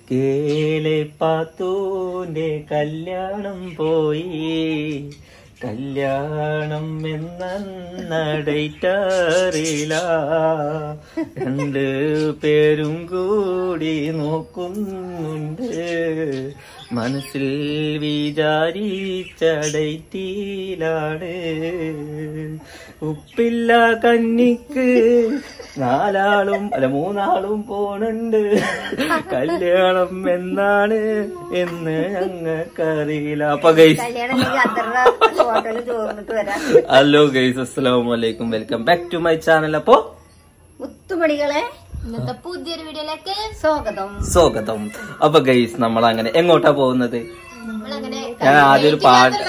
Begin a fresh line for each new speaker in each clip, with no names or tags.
കേളെ പാത്തൂന്റെ കല്യാണം പോയി കല്യാണം എന്നടയിട്ടറിയില്ല രണ്ട് പേരും കൂടി നോക്കുന്നുണ്ട് മനസ്സിൽ വിചാരിച്ചടയിട്ടിലാണ് ഉപ്പില്ല കന്നിക്ക് നാലാളും അല്ല മൂന്നാളും പോണുണ്ട് കല്യാണം എന്നാണ് എന്ന് ഞങ്ങൾക്കറിയില്ല അപ്പൊ ഗൈസ്
കല്യാണം കഴിഞ്ഞ് അത്ര ഹോട്ടലിൽ ചോർന്നിട്ട് വരാം
ഹലോ ഗൈസ് അസ്സലാമു അലൈക്കും welcome back to my channel അപ്പോ
മുത്തുമണികളെ
ഇന്നത്തെ പുതിയൊരു വീഡിയോയിലേക്ക്
സ്വാഗതം
സ്വാഗതം അപ്പൊ ഗൈസ് നമ്മൾ അങ്ങനെ എങ്ങോട്ടാ പോകുന്നത്
നമ്മളങ്ങനെ
ഞാൻ ആദ്യം ഒരു പാട്ട്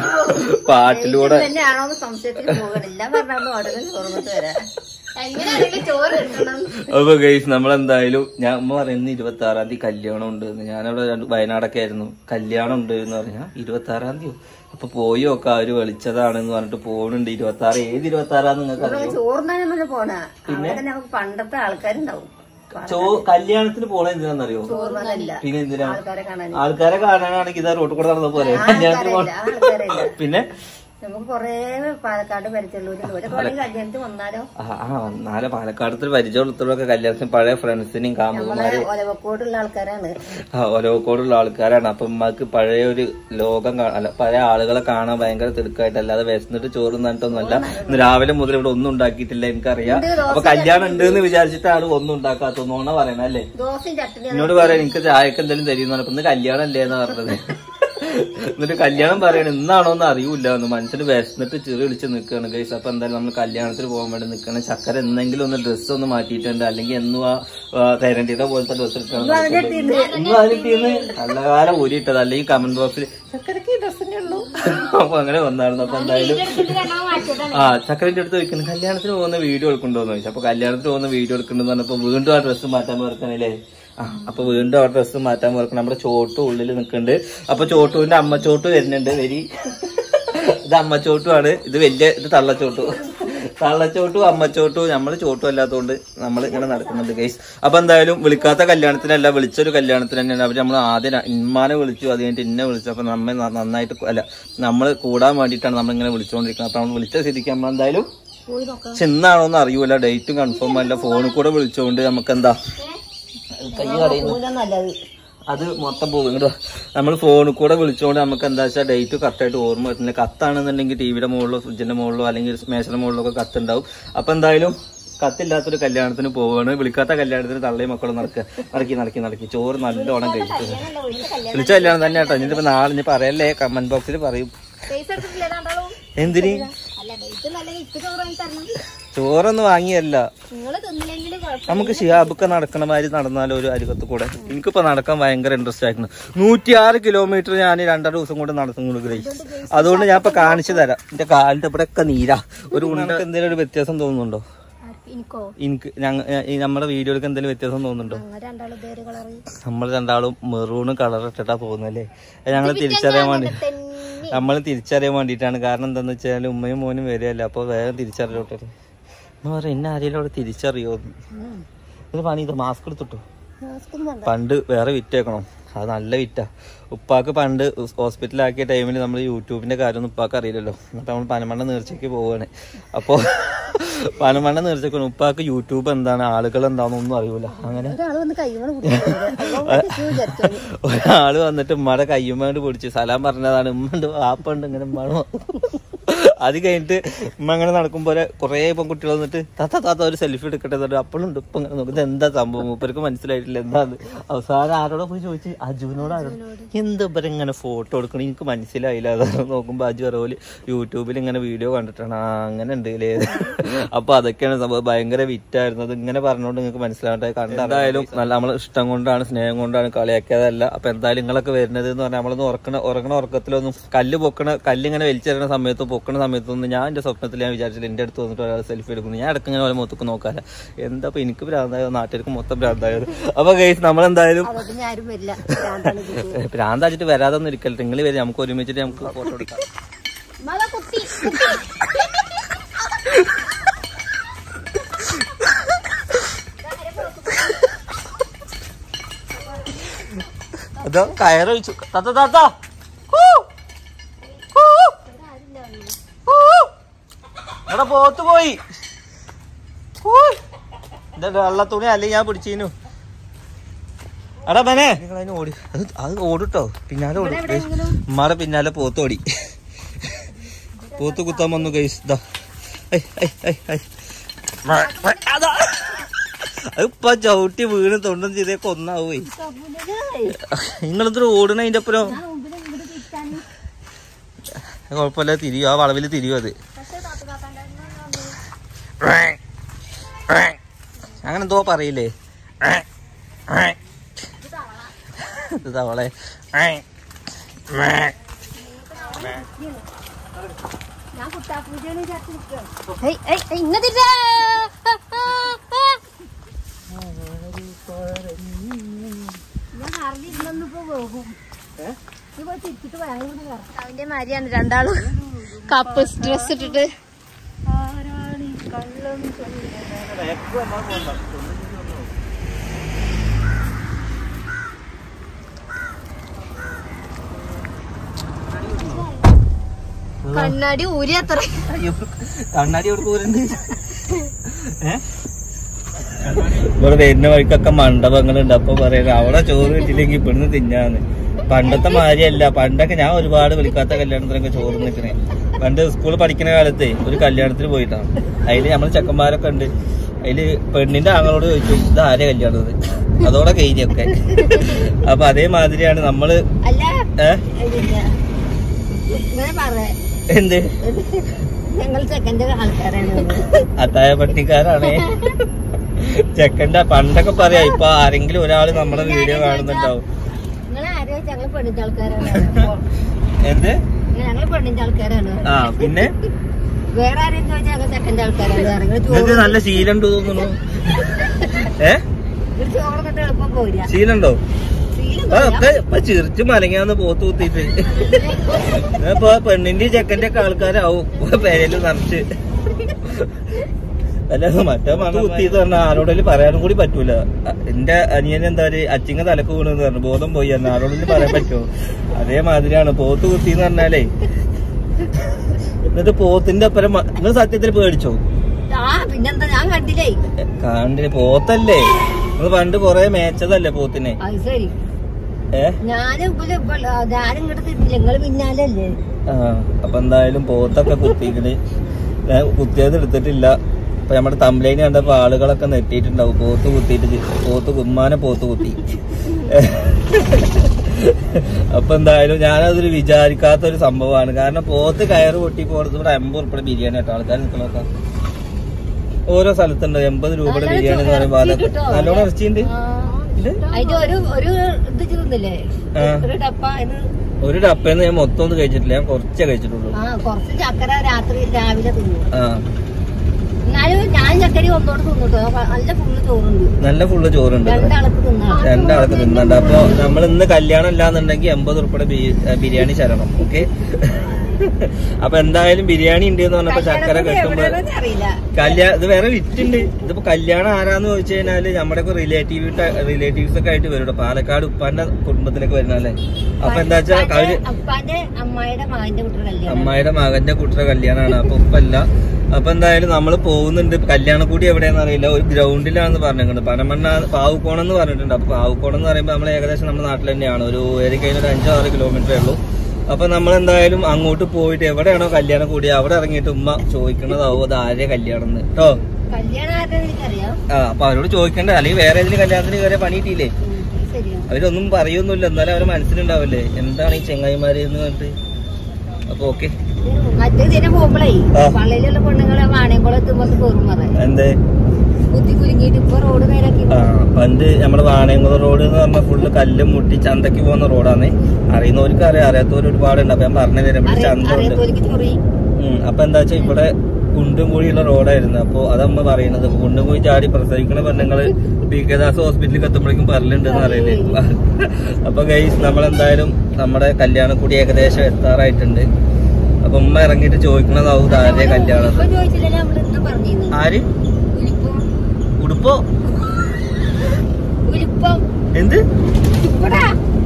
പാട്ടിലൂടെ
തന്നെയാണോ എന്ന് സംശയത്തിൽ പോകണില്ല പറഞ്ഞാൽ ഹോട്ടലിൽ ചോർന്നിട്ട് വരാം
എങ്ങനെയാണെങ്കിലും ചോറ് കിട്ടണം
അപ്പൊ ഗൈസ് നമ്മളെന്തായാലും ഞാൻ അമ്മ പറയുന്നത് ഇരുപത്തി ആറാം തീയതി കല്യാണം ഉണ്ട് എന്ന് ഞാനവിടെ രണ്ട് വയനാടൊക്കെ ആയിരുന്നു കല്യാണം ഉണ്ട് എന്ന് പറഞ്ഞാൽ ഇരുപത്തി ആറാം തീയതി അപ്പൊ പോയി നോക്കാം അവര് വിളിച്ചതാണെന്ന് പറഞ്ഞിട്ട് പോകുന്നുണ്ട് ഇരുപത്തി ആറ് ഏത് ഇരുപത്തി ആറാന്ന് നിങ്ങൾക്ക് അറിയോ
ചോറിനാണെന്നല്ല പോണ അവിടെ നമുക്ക് പണ്ടത്തെ ആൾക്കാരുണ്ടാവും
ചോ കല്യാണത്തിന് പോണ എന്തിനാന്നറിയോ
ചോറിനല്ല
പിന്നെ എന്തിനാ
ആൾക്കാരെ കാണാൻ
ആൾക്കാരെ കാണാനാണെങ്കിൽ ഇതാ റോട്ടിൽ കൂടെ നടന്ന പോലെ കല്യാണത്തിന് പോണ
ആൾക്കാരില്ല
പിന്നെ
നമുക്ക് കൊറേ പാലക്കാട് പരിചയമുള്ളവരുണ്ട് ഒരു പണി കല്യാണത്തിന് വന്നാലോ
ആ ആ, നാളെ പാലക്കാടത്ത് പരിചയമുള്ളതൊക്കെ കല്യാണത്തിന് പഴയ ഫ്രണ്ട്സിനെയും കാമുകന്മാര്
ഒലവക്കോടുള്ള ആൾക്കാരാണ്
ആ ഒലോക്കോടുള്ള ആൾക്കാരാണ് അപ്പൊ ഉമ്മക്ക് പഴയ ഒരു ലോകം കാ- അല്ല പഴയ ആളുകളെ കാണാൻ ഭയങ്കര തിടുക്കായിട്ട് അല്ലാതെ വിശന്നിട്ട് ചോറ് തന്നിട്ടൊന്നുമല്ല ഇന്ന് രാവിലെ മുതൽ ഇവിടെ ഒന്നും ഉണ്ടാക്കിയിട്ടില്ല എനിക്കറിയാം അപ്പൊ കല്യാണം ഉണ്ട് എന്ന് വിചാരിച്ചിട്ടാണ് ഒന്നും ഉണ്ടാക്കാത്ത നോണ പറയണ അല്ലേ
ദോശയും ചട്ടണി
എന്നോട് പറയാൻ എനിക്ക് ചായക്ക് എന്തെങ്കിലും തരുമെന്ന് പറഞ്ഞപ്പോ ഇന്ന് കല്യാണം അല്ലേ എന്ന് പറഞ്ഞത് എന്നിട്ട് കല്യാണം പറയണ ഇന്നാണോന്ന് അറിയൂല എന്ന് മനുഷ്യന് വിശന്നിട്ട് ചെറു വിളിച്ച് നിൽക്കുകയാണ് ഗൈസ് അപ്പൊ എന്തായാലും നമ്മൾ കല്യാണത്തിന് പോകാൻ വേണ്ടി നിൽക്കണം ചക്കര എന്തെങ്കിലും ഒന്ന് ഡ്രസ്സ് ഒന്ന് മാറ്റിയിട്ടുണ്ട് അല്ലെങ്കിൽ എന്നും ആ തരണ്ടിയുടെ പോലത്തെ ഡ്രസ്സ് ഇട്ടാണ് ഇന്നും അതിലിട്ടീന്ന് നല്ല കാലം ഊരിയിട്ടത് അല്ലെങ്കിൽ കമന്റ് ബോക്സിൽ ചക്കരക്ക് ഡ്രസ് തന്നെ ഉള്ളൂ അപ്പൊ അങ്ങനെ വന്നായിരുന്നു അപ്പൊ എന്തായാലും ആ ചക്കരന്റെ അടുത്ത് ചോദിക്കുന്നു കല്യാണത്തിന് പോകുന്ന വീഡിയോ എടുക്കണ്ടോന്ന് ചോദിച്ചു അപ്പൊ കല്യാണത്തിന് പോകുന്ന വീഡിയോ എടുക്കണ്ടെന്ന് പറഞ്ഞപ്പോ വീണ്ടും ആ ഡ്രസ്സ് മാറ്റാൻ പറക്കണല്ലേ ആ അപ്പൊ വീണ്ടും ആ ഡ്രസ്സ് മാറ്റാൻ പറക്കണം നമ്മുടെ ചോട്ടു ഉള്ളിൽ നിൽക്കുന്നുണ്ട് അപ്പൊ ചോട്ടുവിന്റെ അമ്മ ചോട്ടു വരുന്നുണ്ട് വരി ഇത് അമ്മച്ചോട്ടു ആണ് ഇത് വലിയ ഇത് തള്ളച്ചോട്ടു തള്ളച്ചോട്ടു അമ്മച്ചോട്ടു നമ്മള് ചോട്ടു അല്ലാത്തതുകൊണ്ട് നമ്മൾ ഇങ്ങനെ നടക്കുന്നുണ്ട് ഗൈസ് അപ്പൊ എന്തായാലും വിളിക്കാത്ത കല്യാണത്തിനല്ല വിളിച്ചൊരു കല്യാണത്തിന് തന്നെയാണ് അവര് നമ്മൾ ആദ്യം ഇമ്മാനെ വിളിച്ചു അത് കഴിഞ്ഞിട്ട് ഇന്നെ വിളിച്ചു അപ്പൊ നമ്മെ ന- നന്നായിട്ട് അല്ല നമ്മൾ കൂടാൻ വേണ്ടിയിട്ടാണ് നമ്മൾ ഇങ്ങനെ വിളിച്ചുകൊണ്ടിരിക്കുന്നത് അപ്പൊ നമ്മൾ വിളിച്ച സ്ഥിതിക്ക് നമ്മൾ എന്തായാലും പക്ഷെ ഇന്നാണോന്ന് അറിയൂല ഡേറ്റും കൺഫേം അല്ല ഫോണിൽ കൂടെ വിളിച്ചുകൊണ്ട് നമുക്ക് എന്താ കൈ കടയുന്നു
നല്ലത്
അത് മൊത്തം പോകും ഇങ്ങോട്ട് നമ്മൾ ഫോണിൽ കൂടെ വിളിച്ചുകൊണ്ട് നമുക്ക് എന്താ വെച്ചാൽ ഡേറ്റ് കറക്റ്റായിട്ട് ഓർമ്മ വരുന്നില്ല കത്താണെന്നുണ്ടെങ്കിൽ ടിവിയുടെ മുകളിലോ ഫ്രിഡ്ജിന്റെ മുകളിലോ അല്ലെങ്കിൽ മേശയുടെ മുകളിലോ ഒക്കെ കത്തുണ്ടാവും അപ്പൊ എന്തായാലും കത്തില്ലാത്തൊരു കല്യാണത്തിന് പോവാണ് വിളിക്കാത്ത കല്യാണത്തിന് തള്ളയും മക്കളും നടക്കുക നടക്കി നടക്കി നടക്കി ചോറ് നല്ലോണം കഴിച്ചു വിളിച്ച കല്യാണം തന്നെ കേട്ടോ ഇനിയിപ്പോ നാളെ ഇനി പറയല്ലേ കമന്റ് ബോക്സിൽ പറയും
പൈസ എടുത്തിട്ടില്ല രണ്ടാളും
എന്തിന്
അല്ല ഡേറ്റ് നല്ല ഇക്ക് ചോറ് വാങ്ങി തരണം
ചോറൊന്നും വാങ്ങിയല്ല
നിങ്ങള് തിന്നില്ലെങ്കിൽ കുഴപ്പം
നമുക്ക് ഷിഹാബൊക്കെ നടക്കണ മാതിരി നടന്നാലോ ഒരു അരികത്ത് കൂടെ എനിക്കിപ്പോ നടക്കാൻ ഭയങ്കര ഇൻട്രസ്റ്റ് ആയിരുന്നു നൂറ്റിയാറ് കിലോമീറ്റർ ഞാൻ രണ്ടര ദിവസം കൊണ്ട് നടത്തുന്നു ഗ്രേസ് അതുകൊണ്ട് ഞാൻ ഇപ്പൊ കാണിച്ചു തരാം എന്റെ കാലിന്റെ ഇവിടെ ഒക്കെ നീരാ ഒരു ഉണ്ട എന്തെങ്കിലും ഒരു വ്യത്യാസം തോന്നുന്നുണ്ടോ
എനിക്കോ
എനിക്ക് ഞങ്ങ ഈ നമ്മുടെ വീഡിയോയിലേക്ക് എന്തെങ്കിലും വ്യത്യാസം തോന്നുന്നുണ്ടോ
ഞങ്ങൾ രണ്ടാളും പേര് കളറ്
നമ്മൾ രണ്ടാളും മെറൂണ് കളർ ഇട്ടിട്ടാ പോകുന്നല്ലേ ഞങ്ങൾ തിരിച്ചറിയാൻ വേണ്ടി
തന്നെ
നമ്മൾ തിരിച്ചറിയാൻ വേണ്ടിയിട്ടാണ് കാരണം എന്താന്ന് വെച്ചാൽ ഉമ്മയും മോനും വരികയല്ലേ അപ്പൊ വേഗം തിരിച്ചറിയോട്ടെ ഉമ്മ പറയാം എന്നെ ആരെങ്കിലും അവിടെ തിരിച്ചറിയോ ഇത് പണി ഇത് മാസ്ക് എടുത്തിട്ടോ പണ്ട് വേറെ വിറ്റേക്കണം അത് നല്ല വിറ്റാ ഉപ്പാക്ക് പണ്ട് ഹോസ്പിറ്റലാക്കിയ ടൈമിൽ നമ്മൾ യൂട്യൂബിന്റെ കാര്യമൊന്നും ഉപ്പാക്ക് അറിയില്ലല്ലോ എന്നിട്ട് നമ്മൾ പനമണ്ണ നേർച്ചയ്ക്ക് പോവാണ് അപ്പോ പനമണ്ണ നേർച്ചയ്ക്ക് ഉപ്പാക്ക് യൂട്യൂബ് എന്താണ് ആളുകൾ എന്താണെന്നൊന്നും അറിയൂല അങ്ങനെ
ഒരാൾ വന്ന് കൈകൊണ്ട് വിചാരിച്ചു
ഒരാള് വന്നിട്ട് ഉമ്മയുടെ കയ്യുമ്മ പിടിച്ച് സലാം പറഞ്ഞതാണ് ഉമ്മ ഉണ്ട് വാപ്പുണ്ട് ഇങ്ങനെ ഉമ്മാണോ അത് കഴിഞ്ഞിട്ട് ഉമ്മ അങ്ങനെ നടക്കുമ്പോൾ കുറേ പെൺകുട്ടികൾ വന്നിട്ട് താത്ത താത്ത ഒരു സെൽഫി എടുക്കട്ടെ എന്നിട്ട് അപ്പോഴുണ്ട് ഇപ്പൊ ഇങ്ങനെ നോക്കുന്നത് എന്താ സംഭവം മൂപ്പർക്ക് മനസ്സിലായിട്ടില്ല എന്താന്ന് അവസാനം ആരോടെ പോയി ചോദിച്ചു അജുവിനോട് ആരോ എന്താ ഇവരെ ഇങ്ങനെ ഫോട്ടോ എടുക്കണം എനിക്ക് മനസ്സിലായില്ല അതാണ് നോക്കുമ്പോ അജു പറയോല് യൂട്യൂബിൽ ഇങ്ങനെ വീഡിയോ കണ്ടിട്ടാണ് ആ അങ്ങനെ ഉണ്ട് അല്ലേ അപ്പൊ അതൊക്കെയാണ് സംഭവം ഭയങ്കര വിറ്റായിരുന്നു അത് ഇങ്ങനെ പറഞ്ഞുകൊണ്ട് നിങ്ങൾക്ക് മനസ്സിലാവട്ടെ കണ്ടായാലും നല്ല നമ്മളെ ഇഷ്ടം കൊണ്ടാണ് സ്നേഹം കൊണ്ടാണ് കളിയാക്കിയതല്ല അപ്പൊ എന്തായാലും നിങ്ങളൊക്കെ വരുന്നത് എന്ന് പറഞ്ഞാൽ നമ്മളൊന്ന് ഉറക്കണ ഉറങ്ങണ ഉറക്കത്തിലൊന്നും കല്ല് പൊക്കണ കല്ലിങ്ങനെ വലിച്ചെറിയണ സമയത്തും പൊക്കണ സമയത്തൊന്നും ഞാൻ എന്റെ സ്വപ്നത്തിൽ ഞാൻ വിചാരിച്ചില്ല എന്റെ അടുത്ത് വന്നിട്ട് ഒരാൾ സെൽഫി എടുക്കുന്നു ഞാൻ ഇടയ്ക്ക് ഇങ്ങനെ ഓരോ മുഖത്തൊക്കെ നോക്കാല്ല എന്താ ഇപ്പൊ എനിക്ക് ഭ്രാന്തായത് നാട്ടുകാർക്ക് മൊത്തം ഭ്രാന്തായത് അപ്പൊ ഗൈസ് നമ്മളെന്തായാലും
അതൊന്നും ആരും വരില്ല ഭ്രാന്താണ് ഇത്.
ഭ്രാന്താച്ചിട്ട് വരാതൊന്നും ഇരിക്കല്ല നിങ്ങൾ വരും നമുക്ക് ഒരുമിച്ചിട്ട് നമുക്ക് ഫോട്ടോ എടുക്കാം
മത കുത്തി
ഇതോ കയറൊഴിച്ചു താത്ത താത്ത ഹൂ. ഹൂ. ഹൂ. എടാ പോത്ത് പോയി ഹൂ. ഇതാ വെള്ള തുണി അല്ലെങ്കിൽ ഞാൻ പിടിച്ചീനു എടാ മനെ നിങ്ങൾ അതിന് ഓടി അത് അത് ഓടിട്ടോ പിന്നാലെ ഓടി ഉമ്മാടെ പിന്നാലെ പോത്ത് ഓടി പോത്ത് കുത്താൻ വന്നു ഗൈസ് ഇതാ ഐ, ഐ, ഐ, ഐ. മ, മ, അതാ. അതിപ്പോ ചവിട്ടി വീണ് തൊണ്ടും ചെയ്തേ കൊന്നാവേ നിങ്ങളെന്തൊരു ഓടണ അതിന്റെ അപ്പുറം കുഴപ്പമില്ല തിരിയോ ആ വളവില് തിരിയോ അത് അങ്ങനെ എന്തോ പറയില്ലേ ഇത് തവളെ
ഞാൻ കുട്ടാപ്പൂജയാണ് വിചാരിച്ചു നിൽക്കുകയാണ്
ഏയ്, ഏയ്, ഏയ്, ഇങ്ങതില്ല.
ഞാൻ അറിഞ്ഞിരുന്നപ്പോ പോകും ഇപ്പൊ തിരിച്ചിട്ട് ഭയങ്കര അതിന്റെ മാതിരിയാണ് രണ്ടാളും
കപ്പ് ഡ്രസ് ഇട്ടിട്ട് കണ്ണാടി ഊരി അത്ര
കണ്ണാടി കൊടുക്കൂരുണ്ട് ഇവിടെ വരുന്ന വഴിക്കൊക്കെ മണ്ഡപങ്ങളുണ്ട് അപ്പൊ പറയുന്നത് അവിടെ ചോറ് കിട്ടിയില്ലെങ്കിൽ ഇവിടുന്ന് തിന്നാന്ന് പണ്ടത്തെ മാതിരിയല്ല പണ്ടൊക്കെ ഞാൻ ഒരുപാട് വിളിക്കാത്ത കല്യാണത്തിനൊക്കെ ചോറ് നിൽക്കണേ പണ്ട് സ്കൂളിൽ പഠിക്കുന്ന കാലത്ത് ഒരു കല്യാണത്തിന് പോയിട്ടാണ് അതില് നമ്മൾ ചെക്കന്മാരൊക്കെ ഉണ്ട് അതില് പെണ്ണിന്റെ ആങ്ങളോട് ചോദിച്ചു ഇത് ആരെ കല്യാണം ഇത് അതോടെ കഴിഞ്ഞൊക്കെ അപ്പൊ അതേമാതിരിയാണ് നമ്മള്
അല്ല
ഏ
ഇങ്ങനെ പറ
എന്ത്
ഞങ്ങൾ ചെക്കന്റെ ആൾക്കാരാണ്
അത്തായ പട്ടിക്കാരാണേ ചെക്കന്റെ പണ്ടൊക്കെ പറയാ ഇപ്പൊ ആരെങ്കിലും ഒരാള് നമ്മളെ വീഡിയോ കാണുന്നുണ്ടാവും
നിങ്ങൾ ആരോ ഞങ്ങൾ പെണ്ണിന്റെ ആൾക്കാരാണ്
എന്ത്
ഞങ്ങൾ പെണ്ണിന്റെ ആൾക്കാരാണ്
ആ പിന്നെ
വേറെ ആരെയും ചോദിച്ചാൽ ഞങ്ങൾ ചെക്കന്റെ ആൾക്കാരാണ് നിങ്ങൾ
നിങ്ങൾക്ക് നല്ല ശീലമുണ്ട് തോന്നുന്നു ഏ
ഒരു ചോറൊക്കെ എളുപ്പം പോരാ
ശീലുണ്ടോ
ശീലം
ആ, ഒക്കെ ഇപ്പൊ ചിരിച്ചു മലങ്ങാന്ന് പോത്ത് കുത്തിയിട്ട് ഇപ്പൊ പെണ്ണിന്റെ ചെക്കന്റെ ഒക്കെ ആൾക്കാരാവും പേരല് നിറച്ച് അല്ല മറ്റേ മണ കുത്തിന്ന് പറഞ്ഞാൽ ആരോടെങ്കിലും പറയാനും കൂടി പറ്റൂല അ- എന്റെ അനിയൻ എന്താ പറയുക അച്ചിങ്ങ തലക്ക് വീണെന്ന് പറഞ്ഞു ബോധം പോയി എന്ന് ആരോടെങ്കിലും പറയാൻ പറ്റുമോ അതേമാതിരിയാണ് പോത്ത് കുത്തി എന്ന് പറഞ്ഞാലേ എന്നിട്ട് പോത്തിന്റെ അപ്പുറം മ- നിങ്ങൾ സത്യത്തിൽ പേടിച്ചോ
ആ പിന്നെന്താ ഞാൻ കണ്ടില്ലേ
കാണ്ടിന് പോത്തല്ലേ നിങ്ങൾ പണ്ട് കൊറേ മേച്ചതല്ലേ പോത്തിനെ
അത് ശരി
ഏ
ഞാനും ഞാനും ഇങ്ങോട്ട് തിരിഞ്ഞില്ല നിങ്ങള് പിന്നാലല്ലേ
ആ അപ്പൊ എന്തായാലും പോത്തൊക്കെ കുത്തിക്കണ് ഞാൻ കുത്തിയത് എടുത്തിട്ടില്ല അപ്പൊ നമ്മുടെ തമ്പ്ലൈന് കണ്ടപ്പോ ആളുകളൊക്കെ നെട്ടിയിട്ടുണ്ടാവും പോത്ത് കുത്തിയിട്ട് പോത്ത് കുമ്മാനെ പോത്ത് കുത്തി അപ്പൊ എന്തായാലും ഞാനതിൽ വിചാരിക്കാത്ത ഒരു സംഭവമാണ് കാരണം പോത്ത് കയറ് പൊട്ടി പോണത് ഇവിടെ എൺപത് ഉറുപ്പിയുടെ ബിരിയാണി കേട്ടോ ആൾക്കാർ നിൽക്കണൊക്കെ ഓരോ സ്ഥലത്തുണ്ട് എൺപത് രൂപയുടെ ബിരിയാണി എന്ന് പറയുമ്പോൾ അതൊക്കെ നല്ലോണം ഇറച്ചിയുണ്ട് ഇത്
അതിന്റെ ഒരു ഒരു ഇത് ചെയ്യുന്നില്ലേ
ആ.
ഒരു ഡപ്പ ഇത്
ഒരു ഡപ്പേന്ന് ഞാൻ മൊത്തം ഒന്നും കഴിച്ചിട്ടില്ല ഞാൻ കുറച്ചേ കഴിച്ചിട്ടുള്ളൂ
ആ കുറച്ച് ചക്കര രാത്രി രാവിലെ തിന്നു
ആ
എന്നാലും ഞാൻ ചക്കര ഒന്നോട് തിന്നിട്ടോ അപ്പൊ നല്ല ഫുള്ള് ചോറുണ്ട്
നല്ല ഫുള്ള് ചോറുണ്ട് ഇവിടെ.
രണ്ടാൾക്ക് തിന്നാ
രണ്ടാൾക്ക് തിന്നണ്ട അപ്പൊ നമ്മൾ ഇന്ന് കല്യാണം ഇല്ലാന്നുണ്ടെങ്കിൽ എൺപത് ഉറുപ്പിയുടെ ബിരിയാണി ശരണം ഓക്കെ അപ്പൊ എന്തായാലും ബിരിയാണി ഉണ്ട് എന്ന് പറഞ്ഞപ്പോ ചക്കര കെട്ടുമ്പോ
എവിടെയാണെന്ന് അറിയില്ല
കല്യാണം ഇത് വേറെ വിറ്റുണ്ട് ഇതിപ്പോ കല്യാണം ആരാന്ന് ചോദിച്ചു കഴിഞ്ഞാല് നമ്മുടെ ഒക്കെ റിലേറ്റീവ് റിലേറ്റീവ്സ് ഒക്കെ ആയിട്ട് വരും പാലക്കാട് ഉപ്പാന്റെ കുടുംബത്തിലേക്ക് വരുന്നല്ലേ അപ്പൊ എന്താ വെച്ചാൽ അവര്
അപ്പാന്റെ- അപ്പാന്റെ അമ്മായിയുടെ മകന്റെ കുട്ടിയുടെ കല്യാണം
അമ്മായിയുടെ മകന്റെ കുട്ടിയുടെ കല്യാണമാണ് അപ്പൊ ഉപ്പല്ല അപ്പൊ എന്തായാലും നമ്മൾ പോകുന്നുണ്ട് കല്യാണക്കൂടി എവിടെയാന്ന് അറിയില്ല ഒരു ഗ്രൗണ്ടിലാണെന്ന് പറഞ്ഞിട്ടുണ്ട് പനമണ്ണ പാവുക്കോണം എന്ന് പറഞ്ഞിട്ടുണ്ട് അപ്പൊ പാവുക്കോണം എന്ന് പറയുമ്പോൾ നമ്മൾ ഏകദേശം നമ്മുടെ നാട്ടിൽ തന്നെയാണ് ഒരു ഏറി കഴിഞ്ഞ ഒരു അഞ്ചോ ആറ് കിലോമീറ്ററേ ഉള്ളൂ അപ്പൊ നമ്മൾ എന്തായാലും അങ്ങോട്ട് പോയിട്ട് എവിടെയാണോ കല്യാണം കൂടി അവിടെ ഇറങ്ങിയിട്ട് ഉമ്മ ചോദിക്കണതാവും അത് ആരെ കല്യാണം എന്ന് കേട്ടോ
കല്യാണം ആരുടെ എനിക്കറിയാം
ആ അപ്പൊ അവരോട് ചോദിക്കണ്ട അല്ലെങ്കിൽ വേറെ ഏതെങ്കിലും കല്യാണത്തിന് കയറിയ പണിയിട്ടില്ലേ
ഉം, അത് ശരിയാ
അവരൊന്നും പറയൊന്നുമില്ല എന്നാലും അവരെ മനസ്സിലുണ്ടാവില്ലേ എന്താണ് ഈ ചെങ്ങായിമാര് എന്ന് പറഞ്ഞിട്ട് അപ്പൊ ഓക്കെ
മറ്റേ ഇതിനെ പോകുമ്പോഴേ
ആ.
പള്ളിയിലുള്ള പെണ്ണുങ്ങളെ വാണയംകുളം എത്തുമ്പോ കയറും പറയാം
എന്തേ
കുത്തി കുലുങ്ങിയിട്ട് ഇപ്പൊ റോഡ് നേരാക്കി
ആ പണ്ട് നമ്മുടെ വാണയംകുളം റോഡ് എന്ന് പറഞ്ഞ ഫുള്ള് കല്ലും മുട്ടി ചന്തക്ക് പോകുന്ന റോഡാണ് അറിയുന്നവർക്ക് അറിയാം അറിയാത്തവർ ഒരുപാടുണ്ട് അപ്പൊ ഞാൻ പറഞ്ഞു തരാം ഇവിടെ ചന്തമുണ്ട്
അറിയാത്തോലിക്ക് ചൊറി
ഉം. അപ്പൊ എന്താ വെച്ചാൽ ഇവിടെ കുണ്ടും കുഴിയുള്ള റോഡായിരുന്നു അപ്പൊ അതമ്മ പറയണത് കുണ്ടും കുഴി ചാടി പ്രസവിക്കണ പെണ്ണുങ്ങള് പി കെ ദാസ് ഹോസ്പിറ്റലിൽ എത്തുമ്പോഴേക്കും പറഞ്ഞിട്ടുണ്ടെന്ന് അറിയില്ലേ അപ്പൊ ഗൈസ് നമ്മളെന്തായാലും നമ്മുടെ കല്യാണക്കൂടി ഏകദേശം എത്താറായിട്ടുണ്ട് അപ്പൊ ഉമ്മ ഇറങ്ങിയിട്ട് ചോദിക്കണതാവും ഇത് ആരുടെ കല്യാണം
ഇപ്പൊ ചോദിച്ചില്ലല്ലോ നമ്മള് ഇന്ന് പറഞ്ഞിരുന്നു
ആര്
ഉലിപ്പം
ഉടുപ്പോ
ഉലിപ്പം
എന്ത്
ഇപ്പടാ
എന്ത്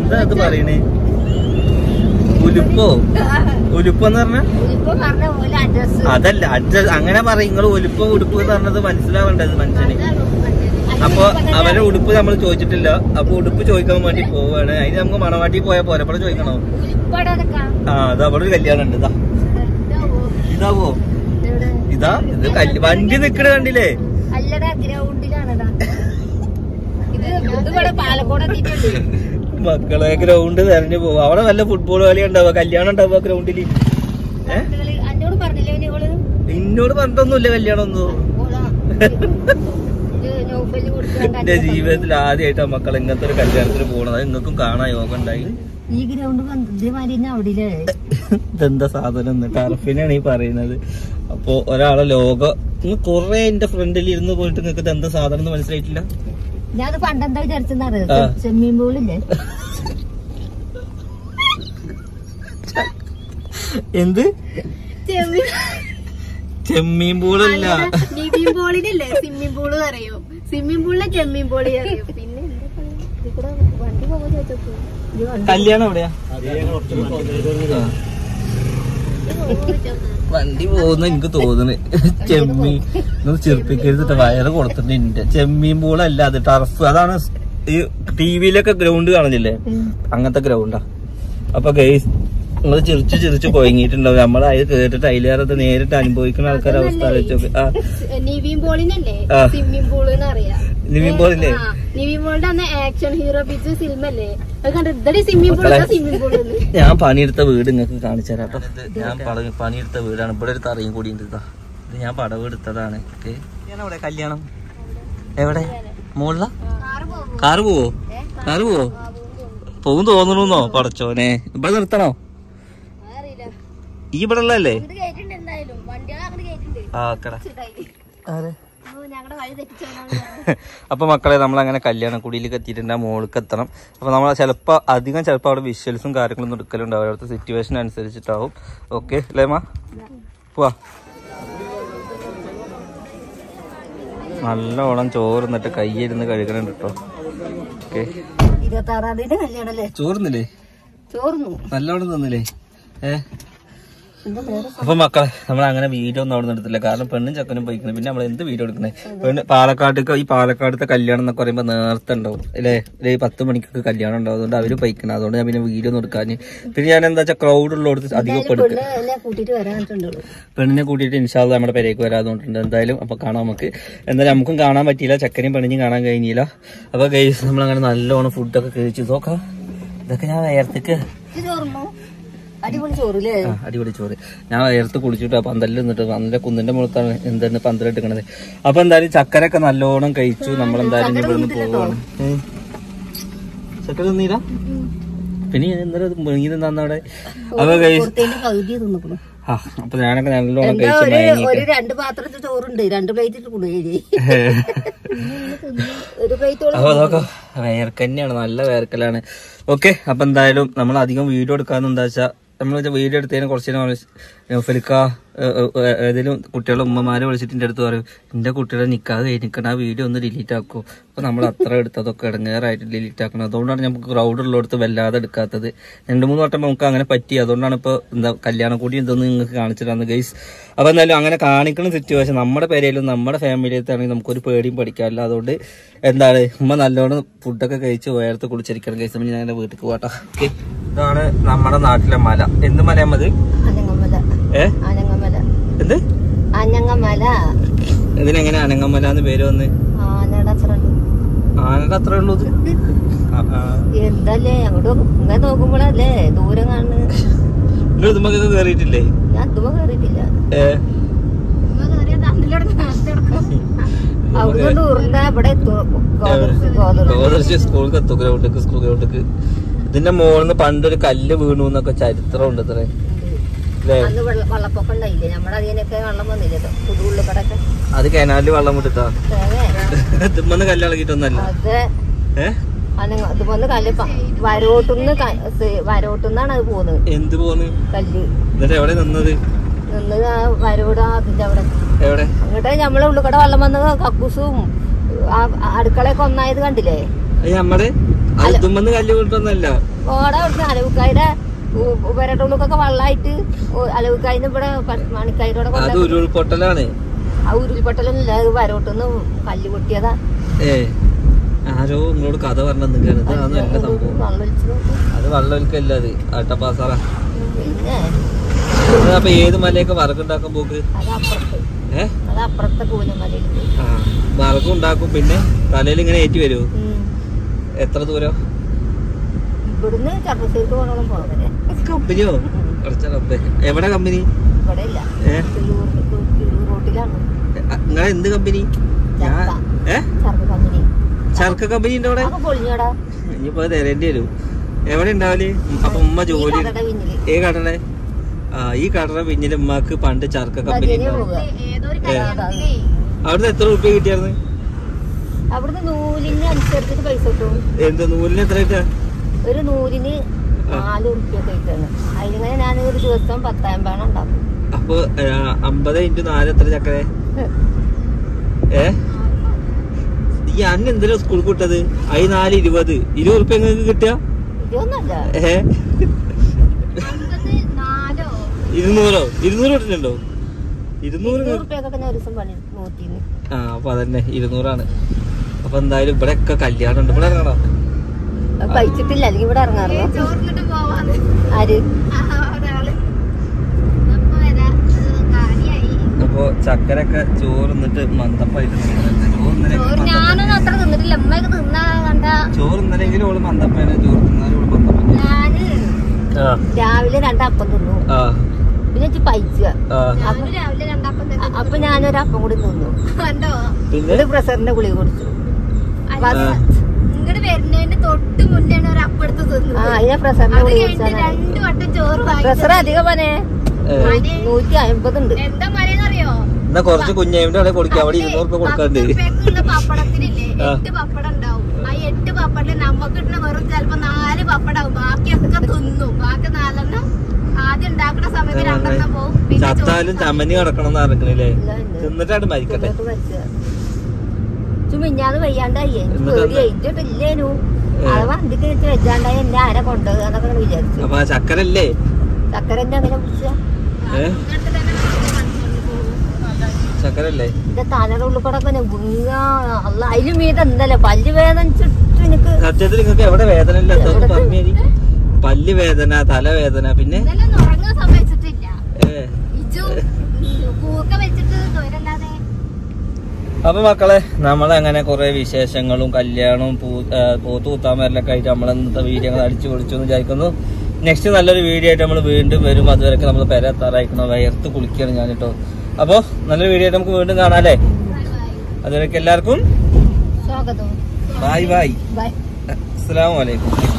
എന്താ അത് പറയണേ ഉലുപ്പോ ഉലുപ്പെന്ന് പറഞ്ഞ
ഇപ്പൊ പറഞ്ഞ പോലെ അഡ്രസ്
അതല്ല അഡ്ജ അങ്ങനെ പറയും നിങ്ങൾ ഉലുപ്പോ ഉടുപ്പ് എന്ന് പറഞ്ഞത് മനസ്സിലാവേണ്ടത് മനുഷ്യന് അപ്പൊ അവരെ ഉടുപ്പ് നമ്മൾ ചോദിച്ചിട്ടില്ല അപ്പൊ ഉടുപ്പ് ചോദിക്കാൻ വേണ്ടി പോവാണ് അതിന് നമുക്ക് മണവാട്ടി പോയാൽ പോരെ ഇവിടെ ചോദിക്കണോ
ഉൾപ്പെടെ നിക്കാം.
ആ അത് അവിടെ ഒരു കല്യാണം ഉണ്ട് ഇതാ ഇതാവോ
എവിടെ?
ഇതാ ഇത് കല്യ- വണ്ടി നിക്കണ കണ്ടില്ലേ
അല്ലടാ ഗ്രൗണ്ടിലാണടാ ഇത് ഇത് ഇവിടെ പാലക്കോട് എത്തിയിട്ടുണ്ട്
മക്കളെ ഗ്രൗണ്ട് തെരഞ്ഞു പോവാ അവിടെ വല്ല ഫുട്ബോൾ കളി ഉണ്ടാവുക കല്യാണം ഉണ്ടാവുക ഗ്രൗണ്ടില് ഏ
എന്നോട് പറഞ്ഞില്ലേ ഇവള്
എന്നോട് പറഞ്ഞിട്ടൊന്നുമില്ല കല്യാണം ഒന്നും
ഓളാ. ഇത് നൗഫല് കൊടുക്കാണ്ട്
എന്റെ ജീവിതത്തിൽ ആദ്യമായിട്ടാ മക്കൾ ഇങ്ങനത്തെ ഒരു കല്യാണത്തിന് പോകണത് അത് നിങ്ങൾക്കും കാണാൻ യോഗം ഉണ്ടായി
ഈ ഗ്രൗണ്ട് ഇതേമാതിരി തന്നെ അവിടെ ഇല്ലേ
ഇതെന്താ സാധനം എന്ന് ടർഫിനാണ് ഈ പറയുന്നത് അപ്പൊ ഒരാളെ ലോക നിങ്ങൾ കൊറേ എന്റെ ഫ്രണ്ടിൽ ഇരുന്ന് പോയിട്ട് നിങ്ങൾക്ക് ഇത് എന്താ സാധനം എന്ന് മനസ്സിലായിട്ടില്ല
ഞാൻ പണ്ടെന്താ വിചാരിച്ചെന്നറിയോ
ആ.
ചെമ്മീൻ പൂളില്ലേ
എന്ത് ചെമ്മീൻ പൂളല്ല
സ്വിമ്മിംഗ് പൂളിനില്ലേ സ്വിമ്മിംഗ് പൂള് പറയോ സ്വിമ്മിംഗ് പൂളിലെ ചെമ്മീൻ പൂളി അറിയോ പിന്നെ
ഇവിടെ വണ്ടി പോകുമ്പോ ചോദിച്ചപ്പോ ഇത് വണ്ടി
കല്യാണം എവിടെയാ ആ. വണ്ടി പോകുന്ന എനിക്ക് തോന്നുന്നു ചെമ്മീൻ നിങ്ങൾ ചെറുപ്പിക്കരുത് വയറ് കൊടുത്തിട്ടുണ്ട് എന്റെ ചെമ്മീൻ പൂളല്ല അത് ടർഫ് അതാണ് ഈ ടി വിയിലൊക്കെ ഗ്രൗണ്ട് കാണുന്നില്ലേ അങ്ങനത്തെ ഗ്രൗണ്ടാ അപ്പൊ ഗൈസ് നിങ്ങൾ ചിരിച്ച് ചിരിച്ച് കൊയങ്ങിയിട്ടുണ്ടാവും നമ്മൾ അത് കേട്ടിട്ട് അതിലേറെ നേരിട്ട് അനുഭവിക്കുന്ന ആൾക്കാരുടെ അവസ്ഥ ആലോചിച്ച് നോക്ക്. ആ
നിവിൻ പോളിനല്ലേ
ആ.
സ്വിമ്മിംഗ് പൂള് എന്ന് അറിയാം
നിവിൻ പോളില്ലേ
നിവിൻ പോളിന്റെ അന്ന് ആക്ഷൻ ഹീറോ പിച്ച് ഫിലിം അല്ലേ അത് കണ്ടു ഇതടി സ്വിമ്മിംഗ് പൂൾ
മക്കളെ.
സ്വിമ്മിംഗ് പൂൾ
ഞാൻ പണിയെടുത്ത വീട് നിങ്ങൾക്ക് കാണിച്ചു തരാം കേട്ടോ ഞാൻ പട- പണിയെടുത്ത വീടാണ് ഇവിടെ ഒരു തറയും കൂടി ഉണ്ട് ഇതാ ഇത് ഞാൻ പടവ് എടുത്തതാണ് ഓക്കെ എവിടെ കല്യാണം എവിടെ മുകളില കാറ് പോവോ കാറ് പോവോ പോകും തോന്നണോന്നോ പടച്ചോനെ ഇവിടെ നിർത്തണോ ഈ ഇവിടെ ഉള്ളതല്ലേ
ഇത് കേട്ടിട്ടുണ്ട് എന്തായാലും വണ്ടികൾ അങ്ങോട്ട് കേട്ടിട്ടുണ്ട്
ആ കട
ഞങ്ങളുടെ വഴി തെറ്റിച്ചോ
അപ്പൊ മക്കളെ നമ്മൾ അങ്ങനെ കല്യാണ കുടിയിലേക്ക് എത്തിയിട്ടുണ്ട് ആ മോൾക്ക് എത്തണം അപ്പൊ നമ്മൾ ചിലപ്പോ അധികം ചിലപ്പോ അവിടെ വിഷ്വൽസും കാര്യങ്ങളൊന്നും എടുക്കലുണ്ടാവും അവിടുത്തെ സിറ്റുവേഷൻ അനുസരിച്ചിട്ടാവും ഓക്കെ ലേമ പോവാ നല്ലോണം ചോറുന്നിട്ട് കയ്യിരുന്ന് കഴുകണുണ്ട് കേട്ടോ ഓക്കെ
ഇരുപത്തി ആറാം തീയതി കല്യാണല്ലേ
ചോറുന്നില്ലേ
ചോർന്നു
നല്ലോണം തന്നില്ലേ ഏ
എന്താ പേര്
അപ്പൊ മക്കളെ നമ്മൾ അങ്ങനെ വീഡിയോ ഒന്നും അവിടെ എടുത്തില്ല കാരണം പെണ്ണും ചക്കനും പോയിക്കുന്നത് പിന്നെ നമ്മൾ എന്ത് വീഡിയോ എടുക്കണേ പെണ്ണ് പാലക്കാട്ടേക്ക് ഈ പാലക്കാടത്തെ കല്യാണം എന്നൊക്കെ പറയുമ്പോൾ നേരത്തെ ഉണ്ടാവും അല്ലേ ഒരു പത്ത് മണിക്കൊക്കെ കല്യാണം ഉണ്ടാവും അതുകൊണ്ട് അവര് പൈക്കണം അതുകൊണ്ട് ഞാൻ പിന്നെ വീഡിയോ ഒന്നും എടുക്കാൻ പിന്നെ ഞാൻ എന്താ വെച്ചാൽ ക്രൗഡ് ഉള്ളടത്ത് അധികം ഇപ്പൊ എടുക്കുക
പെണ്ണ് എന്നെ കൂട്ടിട്ട് വരാനിട്ടുണ്ടല്ലോ
പെണ്ണിനെ കൂട്ടിയിട്ട് ഇൻഷാല്ല നമ്മുടെ പേരേക്ക് വരാതുകൊണ്ടുണ്ട് എന്തായാലും അപ്പൊ കാണാം നമുക്ക് എന്തായാലും നമുക്കും കാണാൻ പറ്റിയില്ല ചക്കനെയും പെണ്ണിനെയും കാണാൻ കഴിഞ്ഞില്ല അപ്പൊ ഗൈസ് നമ്മളങ്ങനെ നല്ലോണം ഫുഡൊക്കെ കഴിച്ചു നോക്കാം ഇതൊക്കെ ഞാൻ വേർത്തേക്ക്
ഇത് ചോർന്നു അടിപൊളി ചോറില്ലേ
ആ, അടിപൊളി ചോറ് ഞാൻ വേർത്ത് കുടിച്ചിട്ട് ആ പന്തലിൽ നിന്നിട്ട് പന്തലിന്റെ കുന്നിന്റെ മുഖത്താണ് എന്താണ് പന്തലിട്ടിക്കണത് അപ്പൊ എന്തായാലും ചക്കരൊക്കെ നല്ലോണം കഴിച്ചു നമ്മളെന്തായാലും ഇനി ഇവിടുന്ന് പോവാണ് ഏ? ചക്കര തിന്നീല പിന്നെ ഞാൻ ഇന്നലെ മുഴുങ്ങി നിന്നാന്ന് അവിടെ അപ്പൊ ഗൈസ്
പുറത്തേന്റെ പകുതി തിന്നിക്കണു
ആ അപ്പൊ ഞാനൊക്കെ നല്ലോണം
എന്താ
കഴിച്ചു
ഒരു
മയങ്ങിയിട്ട്
ഒരു രണ്ട് പാത്രത്തിൽ ചോറുണ്ട് രണ്ട് പ്ലേറ്റ് ഇട്ട് കൊടുക്കുകയും ഒരു പ്ലേറ്റോളം
അപ്പൊ അതൊക്കെ വേർക്കന്നെയാണ് നല്ല വേർക്കലാണ് ഓക്കെ അപ്പൊ എന്തായാലും നമ്മൾ അധികം വീഡിയോ എടുക്കാന്ന് എന്താ വെച്ചാ നമ്മൾ വീഡിയോ എടുത്തതിന് കുറച്ച് നേരം ഫലിക്ക ഏതെങ്കിലും കുട്ടികളെ ഉമ്മമാരെ വിളിച്ചിട്ട് എൻ്റെ അടുത്ത് പറയും എൻ്റെ കുട്ടികളെ നിൽക്കാതെ കഴിഞ്ഞിക്കണം ആ വീഡിയോ ഒന്ന് ഡിലീറ്റ് ആക്കൂ അപ്പൊ നമ്മൾ അത്ര എടുത്തതൊക്കെ ഇടങ്ങേറായിട്ട് ഡിലീറ്റ് ആക്കണം അതുകൊണ്ടാണ് നമുക്ക് ക്രൗഡ് ഉള്ളിടത്ത് വല്ലാതെ എടുക്കാത്തത് രണ്ട് മൂന്ന് വട്ടം നമുക്ക് അങ്ങനെ പറ്റി അതുകൊണ്ടാണ് ഇപ്പോൾ എന്താ കല്യാണം കൂടി എന്തൊന്നും നിങ്ങൾക്ക് കാണിച്ചിട്ടാണ് ഗൈസ് അപ്പൊ എന്തായാലും അങ്ങനെ കാണിക്കുന്ന സിറ്റുവേഷൻ നമ്മുടെ പേരയിലും നമ്മുടെ ഫാമിലിയിലാണെങ്കിൽ നമുക്കൊരു പേടിയും പഠിക്കാറില്ല അതുകൊണ്ട് എന്താണ് ഉമ്മ നല്ലോണം ഫുഡൊക്കെ കഴിച്ച് ഉയർത്ത് കുളിച്ചിരിക്കണം ഗൈസ് ഞാൻ എൻ്റെ വീട്ടിൽ പോകട്ടോ ഓക്കെ ഇതാണ് നമ്മുടെ നാട്ടിലെ മല എന്ത് മലയാമത്
അനങ്ങമല
ഏ
അനങ്ങമല
എന്ത്
അനങ്ങമല
ഇതിനെങ്ങനെ അനങ്ങമല എന്ന് പേര് വന്ന്
ആനയുടെ ഫ്രണ്ട്
ആനയുടെ അത്രേ ഉള്ളൂ ഇത് ആ, ആ.
എന്തല്ലേ അങ്ങോട്ട് ഇങ്ങനെ നോക്കുമ്പോഴല്ലേ ദൂരം കാണുന്നത്
നിങ്ങൾ ഇതുമ്മക്കൊക്കെ കേറിയിട്ടില്ലേ
ഞാൻ തുമ്പ കയറിയിട്ടില്ല
ഏ
അവിടെ ഉരുണ്ട ഇവിടെ എത്തും ഗോതർശ് ഗോതർശ്
ഗോദർശി സ്കൂൾക്ക് എത്തും ഗ്രൗണ്ടിക്ക് സ്കൂൾ ഗ്രൗണ്ടിക്ക് ഇതിന്റെ മുകളിൽ നിന്ന് പണ്ടൊരു കല്ല് വീണു എന്നൊക്കെ ചരിത്രം ഉണ്ട് അത്രേ അല്ലേ
അന്ന് വെള്ള വെള്ളപ്പൊക്കം ഉണ്ടായില്ലേ നമ്മുടെ അതിനൊക്കെ വെള്ളം വന്നില്ലേ പുതുള്ളിൽ കടക്കെ
അത് കനാലിൽ വെള്ളം വിട്ടിട്ടാ
അതെ
ഇതുമ്മന്ന് കല്ല് ഇളകിയിട്ടൊന്നല്ല
അതെ
ഏ
അനങ്ങ ഇത് വന്ന് കല്ല് പ- വരോട്ടുന്ന് ക- സെ- വരോട്ടുന്നാണ് അത് പോകുന്നത്
എന്ത് പോന്ന്
കല്ല്
എന്നിട്ട് എവിടെ നിന്നത്
നിന്ന് ആ വരോട് അതിന്റെ അവിടെ
എവിടെ
അങ്ങോട്ട് നമ്മളെ ഉള്ളിക്കട വെള്ളം വന്ന് കക്കൂസും ആ അടുക്കളയൊക്കെ ഒന്നായത് കണ്ടില്ലേ
അത് നമ്മടെ അത് ഇതുമ്മന്ന് കല്ല് വീണിട്ടൊന്നല്ല
ഓടെ അവിടുന്ന് അലവുക്കായുടെ ഉപ്പരട്ടുള്ളിക്കൊക്കെ വെള്ളമായിട്ട് അലവുക്കായിന്ന് ഇവിടെ പ- മണിക്കായിരോടെ
അത്
കൊണ്ടുവന്ന്
ഉരുൾപൊട്ടലാണ്
ആ ഉരുൾപൊട്ടലൊന്നുമില്ല അത് വരോട്ടുന്ന് കല്ല് പൊട്ടിയതാ
ഏ ആരോ നിങ്ങളോട് കഥ പറഞ്ഞ നിൽക്കാണ് ഇതാണ് എല്ലാ സംഭവം
വെള്ളം ഒലിച്ചു നോക്കി
അത് വെള്ളമൊലിക്കല്ല അത് അട്ടപ്പാസാറ
പിന്നെ
അപ്പൊ ഏത് മലയൊക്കെ വറക്കുണ്ടാക്കാൻ പോക്ക്
അത് അപ്പുറത്ത്
ഏ
അത് അപ്പുറത്തെ കൂനമലയിൽ
ആ വറക്കും ഉണ്ടാക്കും പിന്നെ തലയിൽ ഇങ്ങനെ ഏറ്റി വരുമോ
ഉം.
എത്ര ദൂരം
ഇവിടുന്ന് ചർപ്പശ്ശേരിക്ക് പോകണം പോകണേ
കമ്പനിയോ കുറച്ച റബ്ബേ എവിടെ കമ്പനി
ഇവിടെ ഇല്ല
ഏ
തിരൂർ തിരൂർ റോട്ടിലാണ്
നിങ്ങൾ എന്ത് കമ്പനി ഞാൻ ഏ
ചർക്ക കമ്പനി
ചർക്ക കമ്പനി ഉണ്ട് അവിടെ
അതൊക്കെ പൊളിഞ്ഞോടാ
ഇനിയിപ്പോ അത് തരേണ്ടി വരും എവിടെ ഉണ്ടാവല് അപ്പൊ ഉമ്മ
ഈ
ജോലി
കടയുടെ പിന്നില്
ഏ കടടെ ആ ഈ കടയുടെ പിന്നിൽ ഉമ്മക്ക് പണ്ട് ചർക്ക കമ്പനി
അതിനെ
ഉണ്ടാവും
പോവുക
ഏതോ ഒരു കല്യാണത്തിലേ
അവിടുന്ന് എത്ര റുപ്യ കിട്ടിയായിരുന്നു
അവിടുന്ന് നൂലിന് അനുസരിച്ചിട്ട് പൈസ കിട്ടും
എന്ത് നൂലിന് എത്ര കിട്ടാ
ഒരു നൂലിന് നാല് ഉറുപ്പ്യൊക്കെ കിട്ടുന്നു അതിലിങ്ങനെ ഞാൻ ഒരു ദിവസം പത്തായമ്പാണ് ഉണ്ടാക്കും
അപ്പൊ അമ്പത് ഇൻറ്റു നാല് എത്ര ചക്കര ഏ ഈ അന്ന് എന്തെങ്കിലും സ്കൂൾ കിട്ടത് അയി നാല് ഇരുപത് ഇരുപത് റുപ്യ നിങ്ങൾക്ക് കിട്ടുക
ഇതൊന്നല്ല
ഏ
അമ്പത് നാലോ
ഇരുന്നൂറോ ഇരുന്നൂറ് കിട്ടുന്നുണ്ടോ ഇരുന്നൂറ്
നൂറ് ഉറുപ്പ്യൊക്കെ ഞാൻ ഒരു ദിവസം പണി നോക്കിന്ന്
ആ അപ്പൊ അതന്നെ ഇരുന്നൂറാണ് അപ്പൊ എന്തായാലും ഇവിടെ ഒക്കെ കല്യാണം ഉണ്ട് ഇവിടെ ഇറങ്ങണോ
അത് കഴിച്ചിട്ടില്ല അല്ലെങ്കിൽ ഇവിടെ ഇറങ്ങാറില്ല
ചോറിനിട്ട് പോവാന്ന്
ആര്
ആ, ഒരാള് അപ്പൊ വരാ അത് കാര്യായി
അപ്പൊ ചക്കരൊക്കെ ചോറുന്നിട്ട് മന്ദപ്പായിട്ട് നിൽക്കുന്നുണ്ട്. ചോറ് ഇന്നലെ
ചോറ് ഞാനൊന്നും അത്ര തിന്നിട്ടില്ല ഉമ്മയൊക്കെ തിന്നാ കണ്ട
ചോറ് ഇന്നലെങ്കിലും ഓള് മന്ദപ്പാണ് ചോറ് തിന്നാലും ഓള് മന്ദപ്പാണ്
ഞാന്
ആ
രാവിലെ രണ്ടപ്പം തിന്നു
ആ
പിന്നെ വെച്ച് പൈച്ച
ആ
ഞാനും രാവിലെ രണ്ടാപ്പം തന്നെ
അപ്പൊ ഞാനൊരപ്പം കൂടി തിന്നു
കണ്ടോ
പിന്നെ
ഒരു പ്രഷറിന്റെ ഗുളിക കുടിച്ചു
അല്ല ഇങ്ങോട്ട് വരുന്നതിന്റെ തൊട്ട് മുന്നേ ഒരു അപ്പം എടുത്ത്
ആ
തിന്നു
അതിനെ പ്രഷറിന്റെ
അത്
ഗുളിക
കഴിഞ്ഞിട്ട്
കുടിച്ചാൽ
രണ്ടു വട്ടം ചോറ്
പ്രഷർ
വാങ്ങി
അധികം പനെ
ഏ,
നൂറ്റി അമ്പത് ഉണ്ട്
എന്താ മലയെന്നറിയോ
എന്നാ കുറച്ച് കുഞ്ഞേമിന്റെ അവിടെ കൊടുക്കാം അവിടെ ഇരുന്നൂറ് രൂപ കൊടുക്കാണ്ട്
പത്തുറുപ്യക്കുള്ള പപ്പടത്തിനില്ലേ
ആ.
എട്ട് പപ്പടം ഉണ്ടാവും ആ എട്ട് പപ്പടം നമുക്ക് കിട്ടുന്ന വെറും ചിലപ്പോ നാല് പപ്പടാവും ബാക്കിയൊക്കെ തിന്നും ബാക്കി നാലെണ്ണം ആദ്യം ഉണ്ടാക്കുന്ന സമയത്ത് രണ്ടെണ്ണം പോവും പിന്നെ
ചത്താലും
ചോറ്
ചമ്മന്തി കിടക്കണം എന്ന് അറിഞ്ഞില്ലേ
ഇല്ല, ഇല്ല.
തിന്നിട്ടാണ് മരിക്കട്ടെ
തിന്നിട്ട് മരിച്ചതാ. ഇച്ച് മിഞ്ഞാന്ന് വയ്യാണ്ടായി എനിക്ക്
എന്നിട്ട്
പേടി ഏറ്റിട്ടില്ലേനു അത് വണ്ടിക്ക് വെച്ച് വെച്ചാണ്ടായി എന്നെ ആരെ കൊണ്ടുപോകുക എന്നൊക്കെ ഇങ്ങനെ വിചാരിച്ചു
അപ്പൊ ആ ചക്കരല്ലേ
ചക്കരന്റെ അങ്ങനെ പിടിച്ച
ഏ
ഇങ്ങോട്ട് തന്നെ കാണിച്ചുകൊണ്ട് പോകും അതാണ്.
ചക്കരല്ലേ
എന്റെ തലയുടെ ഉള്ളിൽ കൂടെ ഒക്കെ വീങ്ങ അല്ല അതിലും മീത എന്തല്ലേ പല്ല് വേദനിച്ചിട്ട് എനിക്ക്
സത്യത്തിൽ നിങ്ങൾക്ക് എവിടെ വേദന ഇല്ല എന്തൊന്ന് പറഞ്ഞേരി പല്ല് വേദന തലവേദന പിന്നെ
ഇന്നലെ ഒന്നും ഉറങ്ങാൻ സമ്മതിച്ചിട്ടില്ല
ഏ
ഇജു കൂർക്ക വെച്ചിട്ട് തൊരല്ലാതെ
അപ്പൊ മക്കളെ നമ്മളങ്ങനെ കുറെ വിശേഷങ്ങളും കല്യാണവും പൂ ആ, പൂത്ത് കുത്താൻ വരലൊക്കെ ആയിട്ട് നമ്മൾ ഇന്നത്തെ വീഡിയോ അടിച്ചു പൊളിച്ചു എന്ന് വിചാരിക്കുന്നു നെക്സ്റ്റ് നല്ലൊരു വീഡിയോ ആയിട്ട് നമ്മൾ വീണ്ടും വരും അതുവരെയൊക്കെ നമ്മൾ പെരത്താറായിക്കണം വയർത്ത് കുളിക്കുകയാണ് ഞാൻ കേട്ടോ അപ്പോൾ നല്ലൊരു വീഡിയോ ആയിട്ട് നമുക്ക് വീണ്ടും കാണാല്ലേ അതുവരെയൊക്കെ എല്ലാവർക്കും
സ്വാഗതം
ബായ് ബായ്
ബൈ
അസ്സാം വലൈക്കും